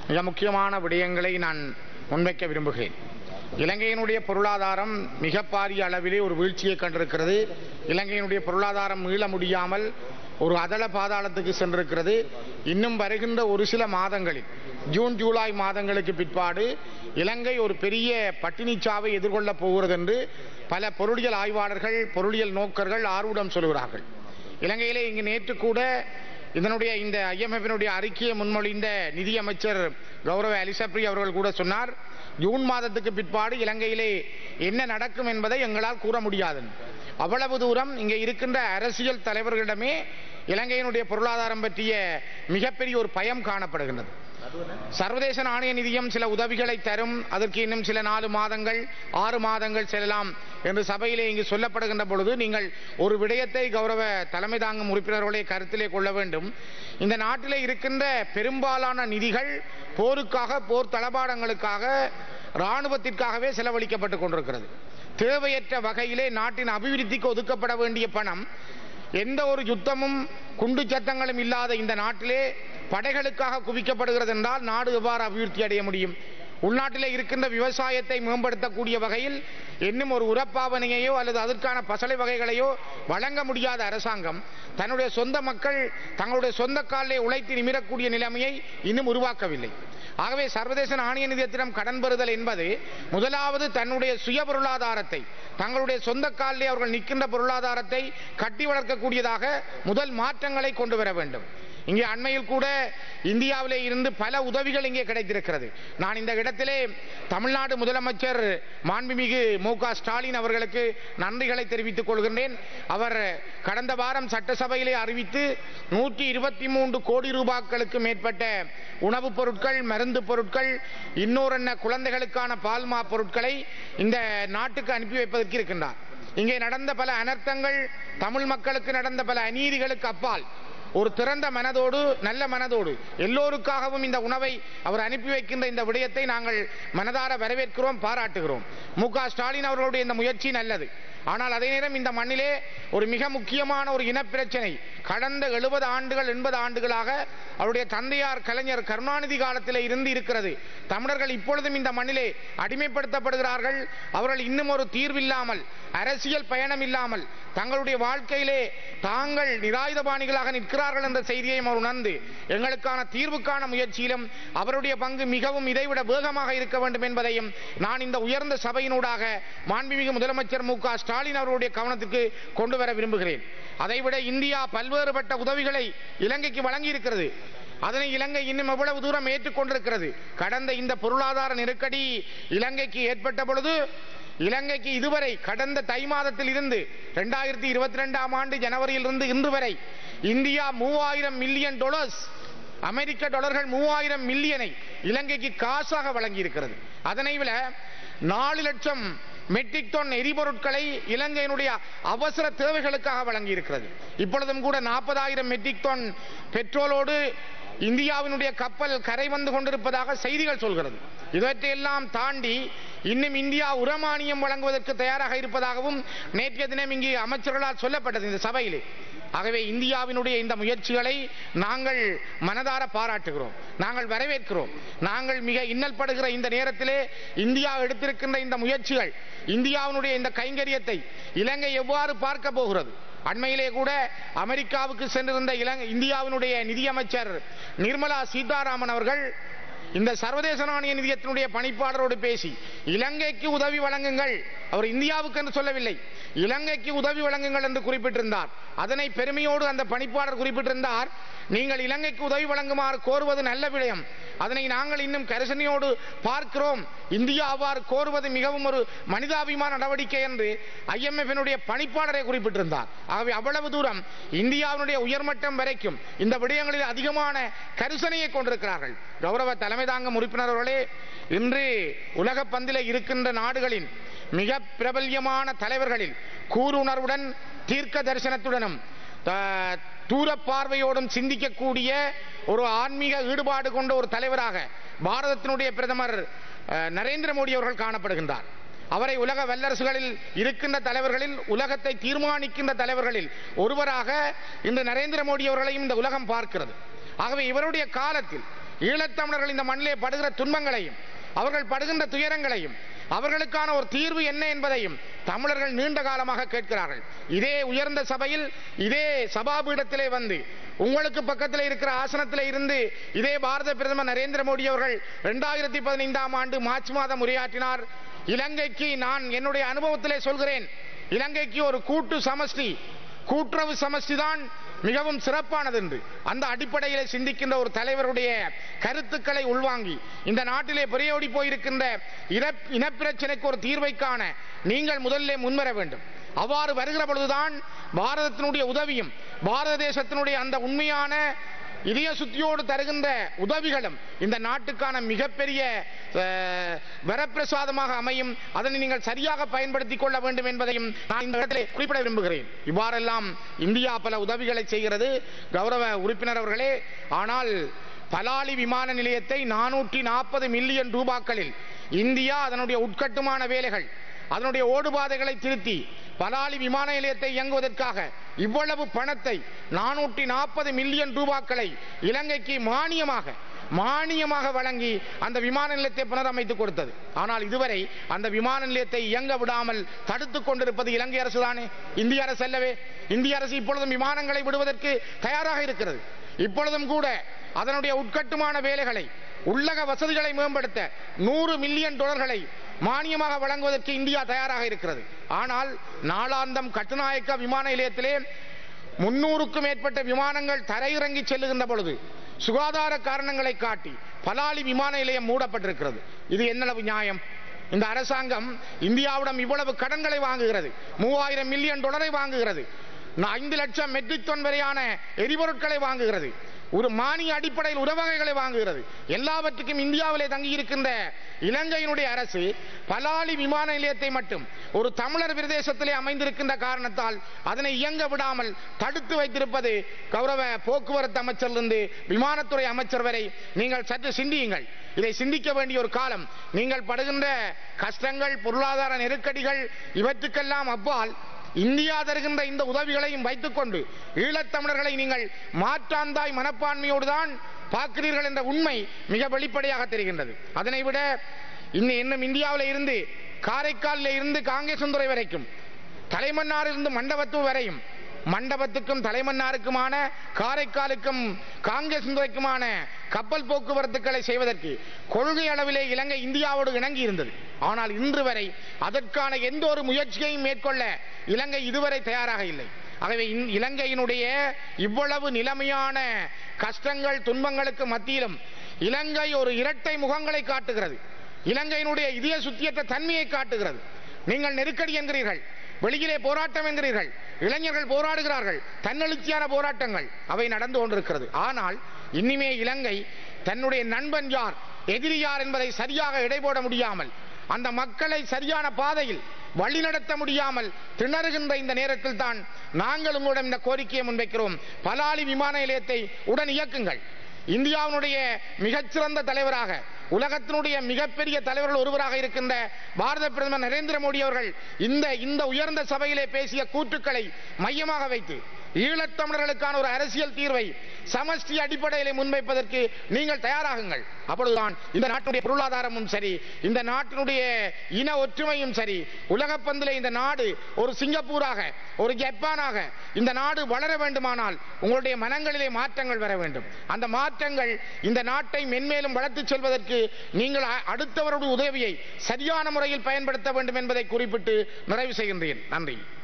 மிக முக்கியமான விடயங்களை நான் முன்வைக்க விரும்புகிறேன் இலங்கையினுடைய பொருளாதாரம் மிக பாரிய அளவிலே ஒரு வீழ்ச்சியை கண்டிருக்கிறது இலங்கையினுடைய பொருளாதாரம் மீள முடியாமல் ஒரு அதள பாதாளத்துக்கு சென்றிருக்கிறது இன்னும் வருகின்ற ஒரு சில மாதங்களில் ஜூன் ஜூலை மாதங்களுக்கு பிற்பாடு இலங்கை ஒரு பெரிய பட்டினிச்சாவை எதிர்கொள்ளப் போகிறது என்று பல பொருளியல் ஆய்வாளர்கள் பொருளியல் நோக்கர்கள் ஆர்வம் சொல்கிறார்கள் இலங்கையிலே இங்கு நேற்று கூட இதனுடைய இந்த ஐஎம்எஃபினுடைய அறிக்கையை முன்மொழிந்த நிதியமைச்சர் கௌரவ அலிசப்ரி அவர்கள் கூட சொன்னார் ஜூன் மாதத்துக்கு பிற்பாடு இலங்கையிலே என்ன நடக்கும் என்பதை எங்களால் கூற முடியாது அவ்வளவு தூரம் இங்கே இருக்கின்ற அரசியல் தலைவர்களிடமே இலங்கையினுடைய பொருளாதாரம் பற்றிய மிகப்பெரிய ஒரு பயம் காணப்படுகின்றது சர்வதேச நாணய நிதியம் சில உதவிகளை தரும் அதற்கு இன்னும் சில நாலு மாதங்கள் ஆறு மாதங்கள் செல்லலாம் என்று சபையிலே இங்கு சொல்லப்படுகின்ற பொழுது நீங்கள் ஒரு விடயத்தை கௌரவ தலைமை தாங்கும் உறுப்பினர்களே கருத்திலே கொள்ள வேண்டும் இந்த நாட்டிலே இருக்கின்ற பெரும்பாலான நிதிகள் போருக்காக போர் தளபாடங்களுக்காக இராணுவத்திற்காகவே செலவழிக்கப்பட்டு கொண்டிருக்கிறது தேவையற்ற வகையிலே நாட்டின் அபிவிருத்திக்கு ஒதுக்கப்பட வேண்டிய பணம் எந்த ஒரு யுத்தமும் குண்டு சத்தங்களும் இல்லாத இந்த நாட்டிலே படைகளுக்காக குவிக்கப்படுகிறது என்றால் நாடு எவ்வாறு அபிவிருத்தி அடைய முடியும் உள்நாட்டிலே இருக்கின்ற விவசாயத்தை மேம்படுத்தக்கூடிய வகையில் இன்னும் ஒரு உரப்பாவனையையோ அல்லது அதற்கான பசலை வகைகளையோ வழங்க முடியாத அரசாங்கம் தன்னுடைய சொந்த மக்கள் தங்களுடைய சொந்த காலிலே உழைத்து நிமிரக்கூடிய நிலைமையை இன்னும் உருவாக்கவில்லை ஆகவே சர்வதேச நாணய நிதியத்திடம் கடன் பெறுதல் என்பது முதலாவது தன்னுடைய சுய பொருளாதாரத்தை தங்களுடைய சொந்த காலிலே அவர்கள் நிற்கின்ற பொருளாதாரத்தை கட்டி வளர்க்கக்கூடியதாக முதல் மாற்றங்களை கொண்டு வர வேண்டும் இங்கே அண்மையில் கூட இந்தியாவிலே இருந்து பல உதவிகள் இங்கே கிடைத்திருக்கிறது நான் இந்த இடத்திலே தமிழ்நாடு முதலமைச்சர் மாண்புமிகு மு க ஸ்டாலின் அவர்களுக்கு நன்றிகளை தெரிவித்துக் கொள்கின்றேன் அவர் கடந்த வாரம் சட்டசபையிலே அறிவித்து நூற்றி இருபத்தி மூன்று கோடி ரூபாய்களுக்கு மேற்பட்ட உணவுப் பொருட்கள் மருந்து பொருட்கள் இன்னொரு என்ன குழந்தைகளுக்கான பால்மா பொருட்களை இந்த நாட்டுக்கு அனுப்பி வைப்பதற்கு இருக்கின்றார் இங்கே நடந்த பல அனர்த்தங்கள் தமிழ் மக்களுக்கு நடந்த பல அநீதிகளுக்கு அப்பால் ஒரு திறந்த மனதோடு நல்ல மனதோடு எல்லோருக்காகவும் இந்த உணவை அவர் அனுப்பி வைக்கின்ற இந்த விடயத்தை நாங்கள் மனதார வரவேற்கிறோம் பாராட்டுகிறோம் மு க ஸ்டாலின் அவர்களுடைய இந்த முயற்சி நல்லது ஆனால் அதே நேரம் இந்த மண்ணிலே ஒரு மிக முக்கியமான ஒரு இனப்பிரச்சனை கடந்த எழுபது ஆண்டுகள் எண்பது ஆண்டுகளாக அவருடைய தந்தையார் கலைஞர் கருணாநிதி காலத்திலே இருந்து இருக்கிறது தமிழர்கள் இப்பொழுதும் இந்த மண்ணிலே அடிமைப்படுத்தப்படுகிறார்கள் அவர்கள் இன்னும் ஒரு தீர்வில்லாமல் அரசியல் பயணம் இல்லாமல் தங்களுடைய வாழ்க்கையிலே தாங்கள் நிராயுதபாணிகளாக நிற்கிறார்கள் என்ற செய்தியையும் அவர் உணர்ந்து எங்களுக்கான தீர்வுக்கான முயற்சியிலும் அவருடைய பங்கு மிகவும் இதைவிட வேகமாக இருக்க வேண்டும் என்பதையும் நான் இந்த உயர்ந்த சபையினூடாக மாண்புமிகு முதலமைச்சர் மு க ஸ்டாலின் அவருடைய கவனத்துக்கு கொண்டு வர விரும்புகிறேன் அதைவிட இந்தியா பல்வேறுபட்ட உதவிகளை இலங்கைக்கு வழங்கி இருக்கிறது அதனை இலங்கை இன்னும் எவ்வளவு தூரம் ஏற்றுக்கொண்டிருக்கிறது கடந்த இந்த பொருளாதார நெருக்கடி இலங்கைக்கு ஏற்பட்ட பொழுது இலங்கைக்கு இதுவரை கடந்த தை மாதத்தில் இருந்து இரண்டாயிரத்தி இருபத்தி ரெண்டாம் ஆண்டு ஜனவரியில் இருந்து இன்று வரை இந்தியா மூவாயிரம் மில்லியன் டாலர்ஸ் அமெரிக்க டாலர்கள் மூவாயிரம் மில்லியனை இலங்கைக்கு காசாக வழங்கி இருக்கிறது அதனை விட நாலு லட்சம் மெட்ரிக் டன் எரிபொருட்களை இலங்கையினுடைய அவசர தேவைகளுக்காக வழங்கி இருக்கிறது இப்பொழுதும் கூட நாற்பதாயிரம் மெட்ரிக் டன் பெட்ரோலோடு இந்தியாவினுடைய கப்பல் கரை வந்து கொண்டிருப்பதாக செய்திகள் சொல்கிறது இவற்றையெல்லாம் தாண்டி இன்னும் இந்தியா உரமானியம் வழங்குவதற்கு தயாராக இருப்பதாகவும் நேற்றைய தினம் இங்கு அமைச்சர்களால் சொல்லப்பட்டது இந்த சபையிலே ஆகவே இந்தியாவினுடைய இந்த முயற்சிகளை நாங்கள் மனதார பாராட்டுகிறோம் நாங்கள் வரவேற்கிறோம் நாங்கள் மிக இன்னல்படுகிற இந்த நேரத்திலே இந்தியா எடுத்திருக்கின்ற இந்த முயற்சிகள் இந்தியாவினுடைய இந்த கைங்கரியத்தை இலங்கை எவ்வாறு பார்க்க போகிறது அண்மையிலே கூட அமெரிக்காவுக்கு சென்றிருந்த இலங்கை இந்தியாவினுடைய நிதியமைச்சர் நிர்மலா சீதாராமன் அவர்கள் இந்த சர்வதேச நாணய நிதியத்தினுடைய பணிப்பாளரோடு பேசி இலங்கைக்கு உதவி வழங்குங்கள் அவர் இந்தியாவுக்கு என்று சொல்லவில்லை இலங்கைக்கு உதவி வழங்குங்கள் என்று குறிப்பிட்டிருந்தார் அதனை பெருமையோடு அந்த பணிப்பாளர் குறிப்பிட்டிருந்தார் நீங்கள் இலங்கைக்கு உதவி வழங்குமாறு கோருவது நல்ல விடயம் அதனை நாங்கள் இன்னும் கரிசனையோடு பார்க்கிறோம் இந்தியா அவ்வாறு கோருவது மிகவும் ஒரு மனிதாபிமான நடவடிக்கை என்று ஐஎம்எஃபினுடைய பணிப்பாளரை குறிப்பிட்டிருந்தார் ஆகவே அவ்வளவு தூரம் இந்தியாவினுடைய உயர்மட்டம் வரைக்கும் இந்த விடயங்களில் அதிகமான கரிசனையை கொண்டிருக்கிறார்கள் கௌரவ தலைமை தாங்கும் உறுப்பினர்களே இன்று உலக பந்தில இருக்கின்ற நாடுகளின் மிக பிரபல்யமான தலைவர்களில் கூருணர்வுடன் தீர்க்க தரிசனத்துடனும் த- தூர பார்வையோடும் சிந்திக்கக்கூடிய ஒரு ஆன்மீக ஈடுபாடு கொண்ட ஒரு தலைவராக பாரதத்தினுடைய பிரதமர் அஹ், நரேந்திர மோடி அவர்கள் காணப்படுகின்றார் அவரை உலக வல்லரசுகளில் இருக்கின்ற தலைவர்களில் உலகத்தை தீர்மானிக்கின்ற தலைவர்களில் ஒருவராக இன்று நரேந்திர மோடி அவர்களையும் இந்த உலகம் பார்க்கிறது ஆகவே இவருடைய காலத்தில் ஈழத்தமிழர்கள் இந்த மண்ணிலே படுகிற துன்பங்களையும் அவர்கள் படுகின்ற துயரங்களையும் அவர்களுக்கான ஒரு தீர்வு என்ன என்பதையும் தமிழர்கள் நீண்ட காலமாக கேட்கிறார்கள் இதே உயர்ந்த சபையில் இதே சபாபீடத்திலே வந்து உங்களுக்கு பக்கத்தில் இருக்கிற ஆசனத்தில் இருந்து இதே பாரத பிரதமர் நரேந்திர மோடி அவர்கள் இரண்டாயிரத்தி பதினைந்தாம் ஆண்டு மார்ச் மாதம் உரையாற்றினார் இலங்கைக்கு நான் என்னுடைய அனுபவத்திலே சொல்கிறேன் இலங்கைக்கு ஒரு கூட்டு சமஷ்டி கூட்டுறவு சமஷ்டி தான் மிகவும் சிறப்பானது என்று அந்த அடிப்படையிலே சிந்திக்கின்ற ஒரு தலைவருடைய கருத்துக்களை உள்வாங்கி இந்த நாட்டிலே பெரியோடி போயிருக்கின்ற இன- இனப்பிரச்சனைக்கு ஒரு தீர்வை காண நீங்கள் முதல்ல முன்வர வேண்டும் அவ்வாறு வருகிற பொழுதுதான் பாரதத்தினுடைய உதவியும் பாரத தேசத்தினுடைய அந்த உண்மையான இதய சுத்தியோடு தருகின்ற உதவிகளும் இந்த நாட்டுக்கான மிகப்பெரிய அஹ், வரப்பிரசாதமாக அமையும் அதனை நீங்கள் சரியாக பயன்படுத்திக் கொள்ள வேண்டும் என்பதையும் நான் இந்த இடத்திலே குறிப்பிட விரும்புகிறேன் இவ்வாறெல்லாம் இந்தியா பல உதவிகளை செய்கிறது கௌரவ உறுப்பினர் அவர்களே ஆனால் பலாலி விமான நிலையத்தை நானூற்றி நாற்பது மில்லியன் ரூபாக்களில் இந்தியா அதனுடைய உட்கட்டுமான வேலைகள் அதனுடைய ஓடுபாதைகளை திருத்தி பலாலி விமான நிலையத்தை இயங்குவதற்காக இவ்வளவு பணத்தை நானூற்றி நாற்பது மில்லியன் ரூபாக்களை இலங்கைக்கு மானியமாக மானியமாக வழங்கி அந்த விமான நிலையத்தை புனரமைத்துக் கொடுத்தது ஆனால் இதுவரை அந்த விமான நிலையத்தை இயங்க விடாமல் தடுத்துக் கொண்டிருப்பது இலங்கை அரசு தானே இந்திய அரசு அல்லவே இந்திய அரசு இப்பொழுதும் விமானங்களை விடுவதற்கு தயாராக இருக்கிறது இப்பொழுதும் கூட அதனுடைய உட்கட்டுமான வேலைகளை உள்ளக வசதிகளை மேம்படுத்த நூறு மில்லியன் டாலர்களை மானியமாக வழங்குவதற்கு இந்தியா தயாராக இருக்கிறது ஆனால் நாளாந்தம் கட்டுநாயக்க விமான நிலையத்திலே முன்னூறுக்கும் மேற்பட்ட விமானங்கள் தரையிறங்கி செல்லுகின்ற பொழுது சுகாதார காரணங்களை காட்டி பலாலி விமான நிலையம் மூடப்பட்டிருக்கிறது இது என்னளவு நியாயம் இந்த அரசாங்கம் இந்தியாவிடம் இவ்வளவு கடன்களை வாங்குகிறது மூவாயிரம் மில்லியன் டாலரை வாங்குகிறது நா- ஐந்து லட்சம் மெட்ரிக் டன் வரையான எரிபொருட்களை வாங்குகிறது ஒரு மானிய அடிப்படையில் உரவகைகளை வாங்குகிறது எல்லாவற்றுக்கும் இந்தியாவிலே தங்கியிருக்கின்ற இலங்கையினுடைய அரசு பலாலி விமான நிலையத்தை மட்டும் ஒரு தமிழர் பிரதேசத்திலே அமைந்திருக்கின்ற காரணத்தால் அதனை இயங்க விடாமல் தடுத்து வைத்திருப்பது கௌரவ போக்குவரத்து அமைச்சரிலிருந்து விமானத்துறை அமைச்சர் வரை நீங்கள் சற்று சிந்தியுங்கள் இதை சிந்திக்க வேண்டிய ஒரு காலம் நீங்கள் படுகின்ற கஷ்டங்கள் பொருளாதார நெருக்கடிகள் இவற்றுக்கெல்லாம் அப்பால் இந்தியா தருகின்ற இந்த உதவிகளையும் வைத்துக்கொண்டு ஈழத்தமிழர்களை நீங்கள் மாற்றாந்தாய் மனப்பான்மையோடு தான் பார்க்கிறீர்கள் என்ற உண்மை மிக வெளிப்படையாக தெரிகின்றது அதனை விட இன்னும் இன்னும் இந்தியாவில் இருந்து காரைக்காலில் இருந்து காங்கேசந்துறை வரைக்கும் தலைமன்னாரிலிருந்து மண்டபத்து வரையும் மண்டபத்துக்கும் தலைமன்னாருக்குமான காரைக்காலுக்கும் காங்கேசந்துறைக்குமான கப்பல் போக்குவரத்துக்களை செய்வதற்கு கொள்கை அளவிலே இலங்கை இந்தியாவோடு இணங்கி இருந்தது ஆனால் இன்று வரை அதற்கான எந்த ஒரு முயற்சியையும் மேற்கொள்ள இலங்கை இதுவரை தயாராக இல்லை ஆகவே இந்- இலங்கையினுடைய இவ்வளவு நிலைமையான கஷ்டங்கள் துன்பங்களுக்கு மத்தியிலும் இலங்கை ஒரு இரட்டை முகங்களை காட்டுகிறது இலங்கையினுடைய இதய சுத்தியற்ற தன்மையை காட்டுகிறது நீங்கள் நெருக்கடி என்கிறீர்கள் வெளியிலே போராட்டம் என்கிறீர்கள் இளைஞர்கள் போராடுகிறார்கள் தன்னெழுச்சியான போராட்டங்கள் அவை நடந்து கொண்டிருக்கிறது ஆனால் இனிமே இலங்கை தன்னுடைய நண்பன் யார் எதிரி யார் என்பதை சரியாக எடை போட முடியாமல் அந்த மக்களை சரியான பாதையில் வழிநடத்த முடியாமல் திணறுகின்ற இந்த நேரத்தில் தான் நாங்கள் உங்களிடம் இந்த கோரிக்கையை முன்வைக்கிறோம் பலாலி விமான நிலையத்தை உடன் இயக்குங்கள் இந்தியாவினுடைய மிகச்சிறந்த தலைவராக உலகத்தினுடைய மிகப்பெரிய தலைவர்கள் ஒருவராக இருக்கின்ற பாரத பிரதமர் நரேந்திர மோடி அவர்கள் இந்த இந்த உயர்ந்த சபையிலே பேசிய கூற்றுக்களை மையமாக வைத்து ஈழத்தமிழர்களுக்கான ஒரு அரசியல் தீர்வை சமஷ்டி அடிப்படையிலே முன்வைப்பதற்கு நீங்கள் தயாராகுங்கள் அப்பொழுதுதான் இந்த நாட்டுடைய பொருளாதாரமும் சரி இந்த நாட்டினுடைய இன ஒற்றுமையும் சரி உலகப்பந்திலே இந்த நாடு ஒரு சிங்கப்பூராக ஒரு ஜப்பானாக இந்த நாடு வளர வேண்டுமானால் உங்களுடைய மனங்களிலே மாற்றங்கள் வர வேண்டும் அந்த மாற்றங்கள் இந்த நாட்டை மென்மேலும் வளர்த்துச் செல்வதற்கு நீங்கள் அ- அடுத்தவருடைய உதவியை சரியான முறையில் பயன்படுத்த வேண்டும் என்பதை குறிப்பிட்டு நிறைவு செய்கின்றேன் நன்றி